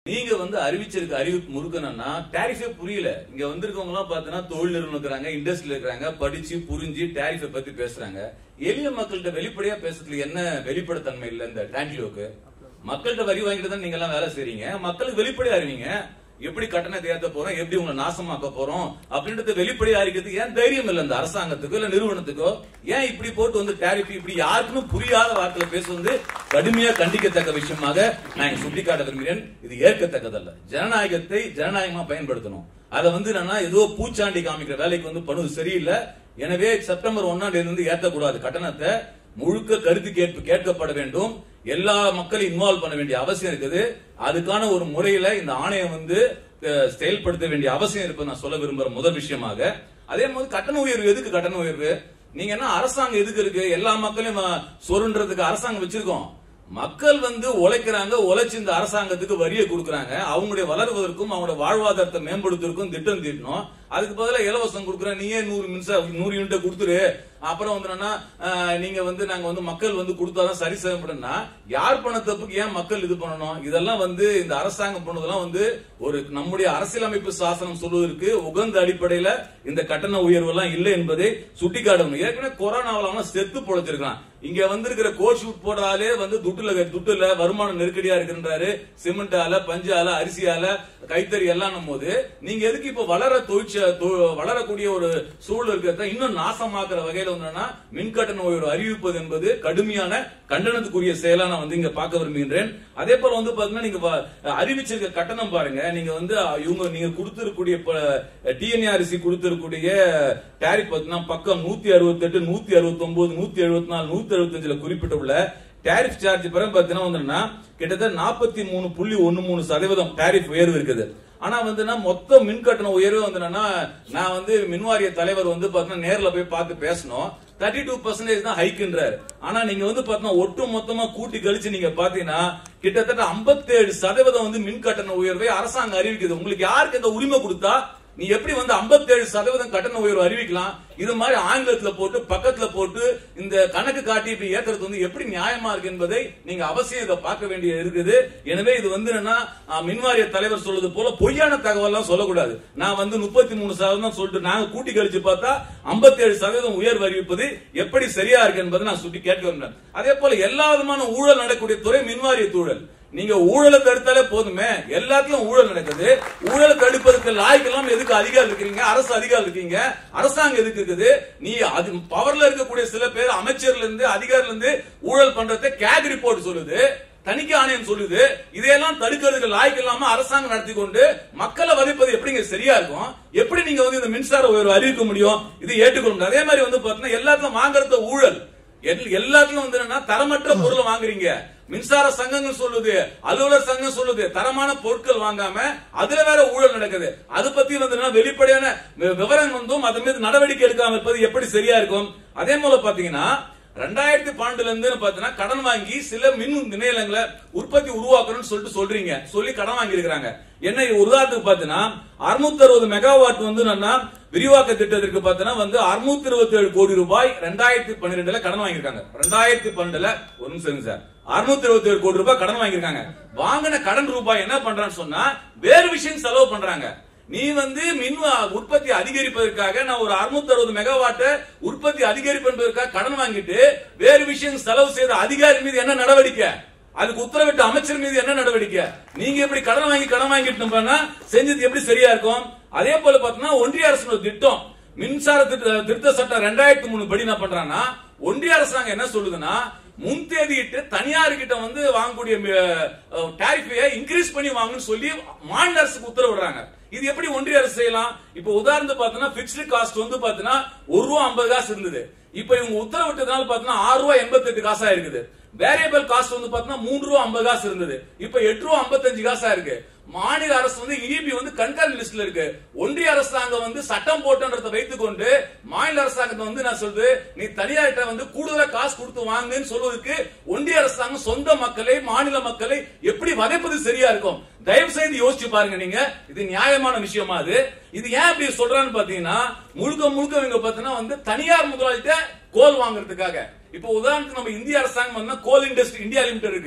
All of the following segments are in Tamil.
நீங்க வந்து அறிவிச்சிருக்க அறிவிப்பு முறுக்கணும்னா டாரிஃபே புரியல இங்க வந்திருக்கவங்க எல்லாம் பாத்தீங்கன்னா தொழில் நிறுவனம் இருக்கிறாங்க இண்டஸ்ட்ரியில் இருக்கிறாங்க படிச்சு புரிஞ்சு டாரிஃபை பத்தி பேசுறாங்க எளிய மக்கள்கிட்ட வெளிப்படையா பேசுறதுல என்ன வெளிப்படைத்தன்மை இல்ல இந்த டான்டிலோக்கு மக்கள்கிட்ட வரி வாங்கிட்டு தான் நீங்க எல்லாம் வேலை செய்றீங்க மக்களுக்கு வெளிப்படையா அறிவிங்க எப்படி கட்டணத்தை ஏத்த போறோம் எப்படி உங்களை நாசமாக்க போறோம் அப்படின்றத வெளிப்படையா அறிக்கிறதுக்கு ஏன் தைரியம் இல்ல இந்த அரசாங்கத்துக்கோ இல்ல நிறுவனத்துக்கோ ஏன் இப்படி போட்டு வந்து டாரிஃப் இப்படி யாருக்குமே புரியாத வார்த்தையில பேசுவது கடுமையா கண்டிக்கத்தக்க விஷயமாக நான் இங்க சுட்டிக்காட்ட விரும்புகிறேன் இது ஏற்கத்தக்கதல்ல ஜனநாயகத்தை ஜனநாயகமா பயன்படுத்தணும் அதை வந்து என்னன்னா ஏதோ பூச்சாண்டி காமிக்கிற வேலைக்கு வந்து பண்ணுவது சரியில்லை எனவே செப்டம்பர் ஒன்னாம் தேதி வந்து ஏத்தக்கூடாது கட்டணத்தை முழுக்க கருத்து கேட்பு கேட்கப்பட வேண்டும் எல்லா மக்களையும் இன்வால்வ் பண்ண வேண்டிய அவசியம் இருக்குது அதுக்கான ஒரு முறையில இந்த ஆணையம் வந்து அஹ், செயல்படுத்த வேண்டிய அவசியம் இருப்பது நான் சொல்ல விரும்புற முதல் விஷயமாக அதே மாதிரி கட்டண உயர்வு எதுக்கு கட்டண உயர்வு நீங்க என்ன அரசாங்கம் எதுக்கு இருக்கு எல்லா மக்களையும் அஹ், சொருன்றதுக்கு அரசாங்கம் வச்சிருக்கோம் மக்கள் வந்து உழைக்கிறாங்க உழைச்சு இந்த அரசாங்கத்துக்கு வரியை கொடுக்கறாங்க அவங்களுடைய வளர்வதற்கும் அவங்களோட வாழ்வாதாரத்தை மேம்படுத்துவதற்கும் திட்டம் தீட்டணும் அதுக்கு பதிலா இலவசம் கொடுக்குறேன் நீயே நூறு மின்சார நூறு யூனிட் கொடுத்துரு அப்புறம் வந்து என்னன்னா அஹ், நீங்க வந்து நாங்க வந்து மக்கள் வந்து கொடுத்தாதான் சரி செய்யப்படும்னா யார் பண்ண தப்புக்கு ஏன் மக்கள் இது பண்ணணும் இதெல்லாம் வந்து இந்த அரசாங்கம் பண்ணதெல்லாம் வந்து ஒரு நம்முடைய அரசியலமைப்பு சாசனம் சொல்வதற்கு உகந்த அடிப்படையில இந்த கட்டண உயர்வு எல்லாம் இல்லை என்பதை சுட்டிக்காட்டணும் ஏற்கனவே கொரோனாவில் அவன் செத்து பொழைச்சிருக்கான் இங்க வந்திருக்கிற கோட் ஷூட் போடுறாலே வந்து துட்டுல துட்டுல வருமான நெருக்கடியா இருக்குன்றாரு சிமெண்டால பஞ்சால அரிசியால கைத்தறி எல்லாம் போது நீங்க எதுக்கு இப்ப வளர தொழிற்ச தொ- வளரக்கூடிய ஒரு சூழல் இருக்கிறத இன்னும் நாசமாக்குற வகையில வந்து மின் கட்டண உயர்வு அறிவிப்பது என்பது கடுமையான கண்டனத்துக்குரிய செயலா நான் வந்து இங்க பார்க்க விரும்புகின்றேன் அதே போல வந்து பாத்தீங்கன்னா நீங்க வ- அறிவிச்சிருக்க கட்டணம் பாருங்க நீங்க வந்து இவங்க நீங்க கொடுத்திருக்கக்கூடிய டிஎன்ஆர்சி கொடுத்திருக்கக்கூடிய டாரிஃப் பாத்தீங்கன்னா பக்கம் நூத்தி அறுபத்தி எட்டு நூத்தி அறுபத்தி ஒன்பது நூத்தி எழுபத்தி நாலு நூத்தி எழுபத்தஞ்சுல குறிப்பிட்டுள்ள டாரிஃப் சார்ஜ் பிறகு பாத்தீங்கன்னா வந்துன்னா கிட்டத்தட்ட நாற்பத்தி மூணு புள்ளி ஒன்னு மூணு சதவீதம் டாரிஃப் உயர்வு இருக்குது ஆனா வந்துன்னா மொத்த மின் கட்டண உயர்வு வந்து என்னன்னா நான் வந்து மின்வாரிய தலைவர் வந்து பாத்தீங்கன்னா நேர்ல போய் பார்த்து பேசணும் தேர்ட்டி டூ பர்சன்டேஜ் தான் ஹைக்குன்றாரு ஆனா நீங்க வந்து பாத்தீங்கன்னா ஒட்டு மொத்தமா கூட்டி கழிச்சு நீங்க பாத்தீங்கன்னா கிட்டத்தட்ட 57% சதவீதம் வந்து மின் கட்டண உயர்வை அரசாங்கம் அறிவிக்குது உங்களுக்கு யாருக்கு இந்த உரிமை கொடுத்தா நீ எப்படி வந்து 57% சதவீதம் கட்டண உயர்வு அறிவிக்கலாம் இது மாதிரி ஆங்கிலத்துல போட்டு பக்கத்துல போட்டு இந்த கணக்கு காட்டி இப்படி ஏத்துறது வந்து எப்படி நியாயமா இருக்கு என்பதை நீங்க அவசியம் இதை பார்க்க வேண்டிய இருக்குது எனவே இது வந்து என்னன்னா ஆ, மின்வாரிய தலைவர் சொல்றது போல பொய்யான தகவல் எல்லாம் சொல்லக்கூடாது நான் வந்து முப்பத்தி மூணு சதவீதம் சொல்லிட்டு நாங்க கூட்டி கழிச்சு பார்த்தா 57% சதவீதம் உயர்வு அறிவிப்பது எப்படி சரியா இருக்கு என்பதை நான் சுட்டி கேட்க விரும்புறேன் அதே போல எல்லா விதமான ஊழல் நடக்கக்கூடிய துறை மின்வாரிய தூழல் நீங்க ஊழலை தடுத்தாலே போதுமே எல்லாத்துலயும் ஊழல் நடக்குது ஊழலை தடுப்பதற்கு லாய்க்கெல்லாம் எதுக்கு அதிகாரம் இருக்கிறீங்க அரசு அதிகாரம் இருக்கீங்க அரசாங்கம் எதுக்கு இருக்குது நீ அது பவர்ல இருக்கக்கூடிய சில பேர் அமைச்சர்ல இருந்து அதிகாரில இருந்து ஊழல் பண்றதை கேக் ரிப்போர்ட் சொல்லுது தணிக்கை ஆணையம் சொல்லுது இதையெல்லாம் தடுக்கிறதுக்கு லாய்க்கு இல்லாம அரசாங்கம் நடத்தி கொண்டு மக்களை வதைப்பது எப்படிங்க சரியா இருக்கும் எப்படி நீங்க வந்து இந்த மின்சார உயர்வு அறிவிக்க முடியும் இது ஏற்றுக்கொள்ள முடியும் அதே மாதிரி வந்து பாத்தீங்கன்னா எல்லாத்துலயும் வாங்குறது ஊழல் எல்- எல்லாத்துலயும் வந்து என்னன்னா தரமற்ற பொருளை வாங்குறீங்க மின்சார சங்கங்கள் சொல்லுது அலுவலர் சங்கம் சொல்லுது தரமான பொருட்கள் வாங்காம அதுல வேற ஊழல் நடக்குது அது பத்தி வந்து என்னன்னா வெளிப்படையான வி- விவரம் வந்தும் அதன் மீது நடவடிக்கை எடுக்காம இருப்பது எப்படி சரியா இருக்கும் அதே போல பாத்தீங்கன்னா ரெண்டாயிரத்தி பன்னெண்டுல இருந்து பாத்தீங்கன்னா கடன் வாங்கி சில மின் நிலையங்களை உற்பத்தி உருவாக்கணும்னு சொல்லிட்டு சொல்றீங்க சொல்லி கடன் வாங்கி இருக்கிறாங்க என்ன ஒரு உதாரணத்துக்கு பாத்தீங்கன்னா அறுநூத்தி அறுபது மெகாவாட் வந்து என்னன்னா விரிவாக்க திட்டத்திற்கு பாத்தீங்கன்னா வந்து அறுநூத்தி இருபத்தி ஏழு கோடி ரூபாய் ரெண்டாயிரத்தி பன்னிரெண்டுல கடன் வாங்கியிருக்காங்க ரெண்டாயிரத்தி பன்னெண்டுல ஒரு நிமிஷம் இருங்க சார் அறுநூத்தி இருபத்தி ஏழு கோடி ரூபாய் கடன் வாங்கியிருக்காங்க வாங்கின கடன் ரூபாய் என்ன பண்றான்னு சொன்னா வேறு விஷயம் செலவு பண்றாங்க நீ வந்து மின் உற்பத்தி அதிகரிப்பதற்காக நான் ஒரு 660 அறுபது மெகாவாட்ட உற்பத்தி அதிகரிப்பதற்காக கடன் வாங்கிட்டு வேறு விஷயம் செலவு செய்த அதிகாரி மீது என்ன நடவடிக்கை அதுக்கு உத்தரவிட்ட அமைச்சர் மீது என்ன நடவடிக்கை நீங்க எப்படி கடன் வாங்கி கடன் வாங்கிட்டு போனா செஞ்சது எப்படி சரியா இருக்கும் அதே போல பாத்தீங்கன்னா ஒன்றிய அரசு திட்டம் மின்சார திட்ட திருத்த சட்டம் ரெண்டாயிரத்தி மூணு படி என்ன பண்றாங்கன்னா ஒன்றிய அரசாங்கம் என்ன சொல்லுதுன்னா முன்தேதியிட்டு தனியார் கிட்ட வந்து வாங்கக்கூடிய டாரிஃபையை இன்க்ரீஸ் பண்ணி வாங்கணும்னு சொல்லி மாநில அரசுக்கு உத்தரவிடுறாங்க இது எப்படி ஒன்றிய அரசு செய்யலாம் இப்ப உதாரணத்துக்கு பாத்தீங்கன்னா பிக்ஸ்டு காஸ்ட் வந்து பாத்தீங்கன்னா ஒரு ரூபா ஐம்பது காசு இருந்தது இப்ப இவங்க உத்தரவிட்டதுனால பாத்தீங்கன்னா ஆறு ரூபா எண்பத்தி எட்டு காசா இருக்குது வேரியபிள் காஸ்ட் வந்து பாத்தீங்கன்னா மூன்று ரூபா ஐம்பது காசு இருந்தது இப்ப எட்டு ரூபா ஐம்பத்தஞ்சு காசா இருக்கு மாநில அரசு வந்து இபி வந்து கண்காணி லிஸ்ட்ல இருக்கு ஒன்றிய அரசாங்கம் வந்து சட்டம் போட்டுன்றதை வைத்துக் கொண்டு மாநில அரசாங்கத்தை வந்து நான் சொல்றது நீ தனியார்கிட்ட வந்து கூடுதலா காசு கொடுத்து வாங்குன்னு சொல்வதற்கு ஒன்றிய அரசாங்கம் சொந்த மக்களை மாநில மக்களை எப்படி வதைப்பது சரியா இருக்கும் தயவு செய்து யோசிச்சு பாருங்க நீங்க இது நியாயமான விஷயமா அது இது ஏன் இப்படி சொல்றான்னு பாத்தீங்கன்னா முழுக்க முழுக்க இவங்க பாத்தீங்கன்னா வந்து தனியார் முதலாளிட்ட கோல் வாங்குறதுக்காக இப்போ உதாரணத்துக்கு நம்ம இந்திய அரசாங்கம் வந்து கோல் இண்டஸ்ட்ரி இந்தியா லிமிடெட் இருக்கு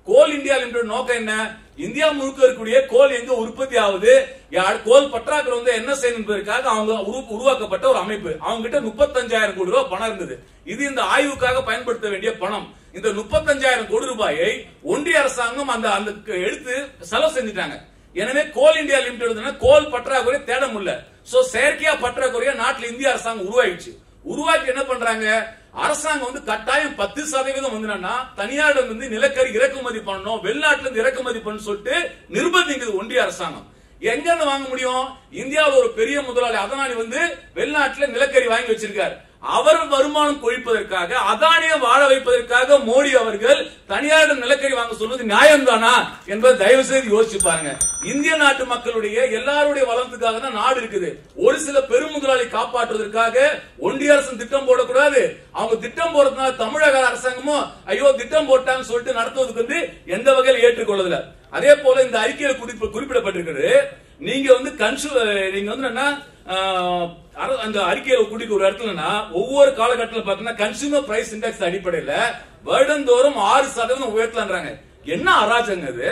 கோல் இந்தியா லிமிடெட் நோக்கம் என்ன இந்தியா முழுக்க இருக்கக்கூடிய கோல் எங்க உற்பத்தி ஆகுது யார் கோல் பற்றாக்குறை வந்து என்ன செய்யணும் என்பதற்காக அவங்க உரு- உருவாக்கப்பட்ட ஒரு அமைப்பு அவங்க கிட்ட முப்பத்தஞ்சாயிரம் கோடி ரூபாய் பணம் இருந்தது இது இந்த ஆய்வுக்காக பயன்படுத்த வேண்டிய பணம் இந்த முப்பத்தஞ்சாயிரம் கோடி ரூபாயை ஒன்றிய அரசாங்கம் அந்த அந்த க- எடுத்து செலவு செஞ்சுட்டாங்க எனவே கோல் இந்தியா லிமிடெட் கோல் பற்றாக்குறை தேட முடியல சோ செயற்கையா பற்றாக்குறையா நாட்டுல இந்திய அரசாங்கம் உருவாயிடுச்சு உருவாக்கி என்ன பண்றாங்க அரசாங்கம் வந்து கட்டாயம் பத்து சதவீதம் வந்து தனியாரிடம் இருந்து நிலக்கரி இறக்குமதி பண்ணணும் வெளிநாட்டுல இருந்து இறக்குமதி பண்ணு சொல்லிட்டு நிர்பந்திக்குது ஒன்றிய அரசாங்கம் எங்க இருந்து வாங்க முடியும் இந்தியாவில் ஒரு பெரிய முதலாளி அதனால வந்து வெளிநாட்டுல நிலக்கரி வாங்கி வச்சிருக்காரு அவர் வருமானம் கொழிப்பதற்காக அதானியை வாழ வைப்பதற்காக மோடி அவர்கள் தனியாரிடம் நிலக்கரி வாங்க சொல்வது நியாயம்தானா என்பதை தயவு செய்து யோசிச்சு பாருங்க இந்திய நாட்டு மக்களுடைய எல்லாருடைய வளத்துக்காக தான் நாடு இருக்குது ஒரு சில பெருமுதலாளி காப்பாற்றுவதற்காக ஒன்றிய அரசு திட்டம் போடக்கூடாது அவங்க திட்டம் போறதுனால தமிழக அரசாங்கமும் ஐயோ திட்டம் போட்டான்னு சொல்லிட்டு நடத்துவதற்கு வந்து எந்த வகையில் ஏற்றுக்கொள்ளதில்லை அதே போல இந்த அறிக்கையில் குறிப்பு குறிப்பிடப்பட்டிருக்கிறது நீங்க வந்து கன்சு நீங்க வந்து என்ன ஆஹ், அர- அந்த அறிக்கையில குடிக்க ஒரு இடத்துலனா ஒவ்வொரு காலகட்டத்தில் பாத்தீங்கன்னா கன்சூமர் பிரைஸ் இண்டெக்ஸ் அடிப்படையில வருடந்தோறும் ஆறு சதவீதம் உயர்த்தலான்றாங்க என்ன அராஜங்க இது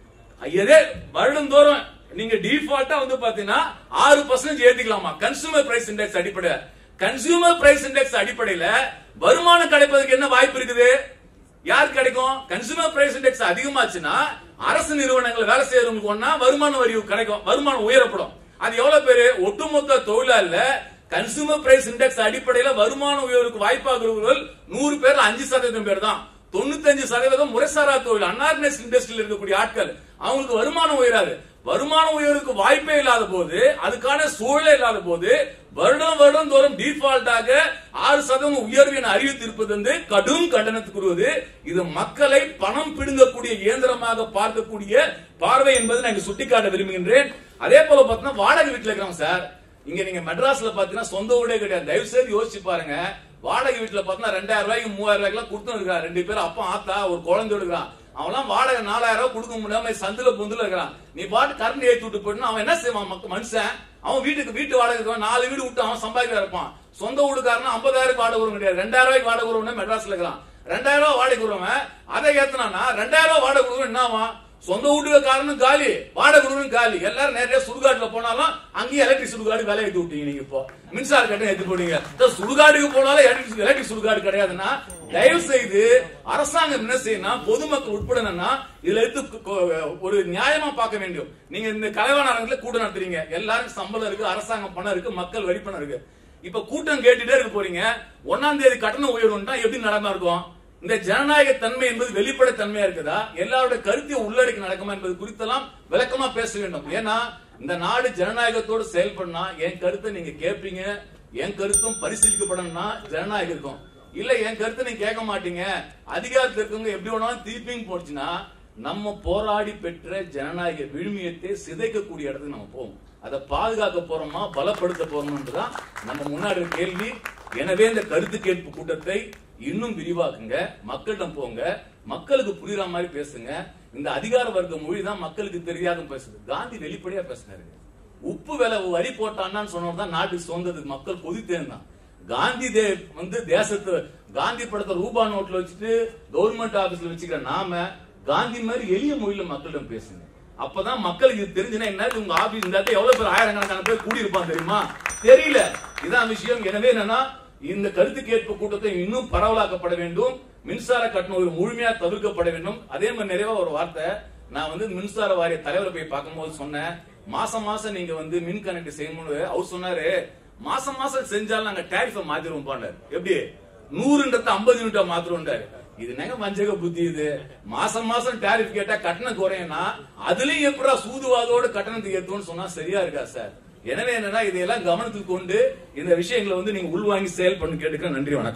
இதே வருடந்தோறும் நீங்க டிஃபால்ட்டா வந்து பாத்தீங்கன்னா ஆறு பர்சன்டேஜ் ஏத்திக்கலாமா கன்சூமர் பிரைஸ் இண்டெக்ஸ் அடிப்படையில கன்சூமர் பிரைஸ் இண்டெக்ஸ் அடிப்படையில வருமானம் கிடைப்பதற்கு என்ன வாய்ப்பு இருக்குது யார் கிடைக்கும் கன்சூமர் பிரைஸ் இண்டெக்ஸ் அதிகமாச்சுன்னா அரசு நிறுவனங்கள் வேலை செய்யறவங்களுக்கு ஒன்னா வருமான வரி கிடைக்கும் வருமானம் உயரப்படும் அது எவ்வளவு பேரு ஒட்டுமொத்த தொழிலாளர்ல கன்சூமர் பிரைஸ் இண்டெக்ஸ் அடிப்படையில வருமான உயர்வுக்கு வாய்ப்பாகிறவர்கள் நூறு பேர்ல அஞ்சு சதவீதம் பேர் தான் தொண்ணூத்தஞ்சு சதவீதம் முறைசாரா தொழில் அன்ஆர்கனைஸ் இண்டஸ்ட்ரியில் இருக்கக்கூடிய ஆட்கள் அவங்களுக்கு வருமானம் உயராது வருமான உயர்வுக்கு வாய்ப்பே இல்லாத போது அதுக்கான சூழலே இல்லாத போது வருடம் வருடம் தோறும் டிஃபால்ட்டாக ஆறு சதவீதம் உயர்வு என அறிவித்திருப்பது வந்து கடும் கண்டனத்துக்குரியது இது மக்களை பணம் பிடுங்கக்கூடிய இயந்திரமாக பார்க்கக்கூடிய பார்வை என்பதை நான் இங்க சுட்டிக்காட்ட விரும்புகின்றேன் அதே போல பார்த்தீங்கன்னா வாடகை வீட்டுல இருக்கிறோம் சார் இங்க நீங்க மெட்ராஸ்ல பாத்தீங்கன்னா சொந்த வீடே கிடையாது தயவு செய்து யோசிச்சு பாருங்க வாடகை வீட்டுல பாத்தீங்கன்னா ரெண்டாயிரம் ரூபாய்க்கு மூவாயிரம் ரூபாய்க்கு எல்லாம் கொடுத்து இருக்கான் ரெண்டு பேரும் அப்பா ஆத்தா ஒரு குழந்தை இருக்கிறான் அவன்லாம் வாடகை நாலாயிரம் ரூபாய் கொடுக்க முடியாம சந்துல புந்துல இருக்கிறான் நீ பாட்டு கரண்ட் ஏத்தி விட்டு போயிட்டு அவன் என்ன செய்வான் மக்க- மனுஷன் அவன் வீட்டுக்கு வீட்டு வாடகை இருக்கான் நாலு வீடு விட்டு அவன் சம்பாதிக்க இருப்பான் சொந்த வீடுக்காரனா ஐம்பதாயிரம் வாடகை வரும் கிடையாது ரெண்டாயிரம் ரூபாய்க்கு வாடகை வருவன் மெட்ராஸ்ல இருக்கிறான் ரெண்டாயிரம் ரூபாய் வாடகை வருவன் அதை ஏத்தனா ரெண்டாயிரம் ரூபாய் வாடகை வருவன் என்ன ஆவான் சொந்த வீட்டுக்காரனும் காலி வாடகை கொடுக்கணும் காலி எல்லாரும் நிறைய சுடுகாட்டுல போனாலும் அங்கேயும் எலக்ட்ரிக் சுடுகாடு வேலை ஏத்தி விட்டீங்க நீங்க இப்போ மின்சார கட்டணம் ஏத்தி போட்டீங்க இந்த சுடுகாடுக்கு போனாலும் எலக்ட்ரிக் எலக்ட்ரிக் சுடுகாடு கிடையாதுன்னா தயவு செய்து அரசாங்கம் என்ன செய்யணும் பொதுமக்கள் உட்பட என்னன்னா இதுல எடுத்து கு- கு- ஒரு நியாயமா பார்க்க வேண்டும் நீங்க இந்த கலைவாண அரங்கத்துல கூட்டம் நடத்துறீங்க எல்லாருக்கும் சம்பளம் இருக்கு அரசாங்கம் பணம் இருக்கு மக்கள் வரி பணம் இருக்கு இப்ப கூட்டம் கேட்டுட்டே இருக்க போறீங்க ஒன்னாம் தேதி கட்டணம் உயர்வுன்னா எப்படி நடந்தா இருக்கும் இந்த ஜனநாயக தன்மை என்பது வெளிப்படை தன்மையா இருக்குதா எல்லாரோட கருத்தையும் உள்ளடக்கி நடக்குமா என்பது குறித்தெல்லாம் விளக்கமா பேச வேண்டும் ஏன்னா இந்த நாடு ஜனநாயகத்தோடு செயல்படனா என் கருத்தை நீங்க கேட்பீங்க என் கருத்தும் பரிசீலிக்கப்படணும்னா ஜனநாயகம் இருக்கும் இல்ல என் கருத்தை நீங்க கேட்க மாட்டீங்க அதிகாரத்தில் இருக்கவங்க எப்படி வேணாலும் திருப்பிங் போச்சுன்னா நம்ம போராடி பெற்ற ஜனநாயக விழுமியத்தை சிதைக்கக்கூடிய இடத்துக்கு நம்ம போவோம் அதை பாதுகாக்க போறோமா பலப்படுத்த போறோம்ன்றதுதான் நம்ம முன்னாடி இருக்க கேள்வி எனவே இந்த கருத்து கேட்பு கூட்டத்தை இன்னும் விரிவாக்குங்க மக்களிடம் போங்க மக்களுக்கு புரியுற மாதிரி பேசுங்க இந்த அதிகார வர்க்க மொழி தான் மக்களுக்கு தெரியாத பேசுது காந்தி வெளிப்படையா பேசினாரு உப்பு விலை வரி போட்டான்னு சொன்னவர் தான் நாட்டுக்கு சுதந்திரத்துக்கு மக்கள் கொதித்தேன் காந்தி தே வந்து தேசத்து காந்தி படத்தை ரூபா நோட்ல வச்சுட்டு கவர்மெண்ட் ஆபீஸ்ல வச்சுக்கிற நாம காந்தி மாதிரி எளிய மொழியில மக்களிடம் பேசுங்க அப்பதான் மக்களுக்கு இது தெரிஞ்சுன்னா என்ன உங்க ஆபீஸ் இந்த இடத்துல எவ்வளவு பேர் ஆயிரக்கணக்கான பேர் கூடியிருப்பான் தெரியுமா தெரியல இதான் விஷயம் எனவே என்னன்னா இந்த கருத்து கேட்பு கூட்டத்தை இன்னும் பரவலாக்கப்பட வேண்டும் மின்சார கட்டணம் ஒரு முழுமையா தவிர்க்கப்பட வேண்டும் அதே மாதிரி நிறைவா ஒரு வார்த்தை நான் வந்து மின்சார வாரிய தலைவரை போய் பார்க்கும்போது சொன்னேன் மாசம் மாசம் நீங்க வந்து மின் கனெக்ட் செய்யணும்னு அவர் சொன்னாரு மாசம் மாசம் செஞ்சாலும் நாங்க டேரிஃபை மாத்திருவோம் பாண்டாரு எப்படி நூறுன்றத ஐம்பது யூனிட்டா மாத்திருவோம்டாரு இது என்னங்க வஞ்சக புத்தி இது மாசம் மாசம் டேரிஃப் கேட்டா கட்டணம் குறையும்னா அதுலயும் எப்படா சூதுவாதோட கட்டணத்துக்கு ஏத்துவோம்னு சொன்னா சரியா இருக்கா சார் எனவே என்னன்னா இதையெல்லாம் கவனத்துக்கு கொண்டு இந்த விஷயங்களை வந்து நீங்க உள்வாங்கி செயல் பண்ணு கேட்டுக்க நன்றி வணக்கம்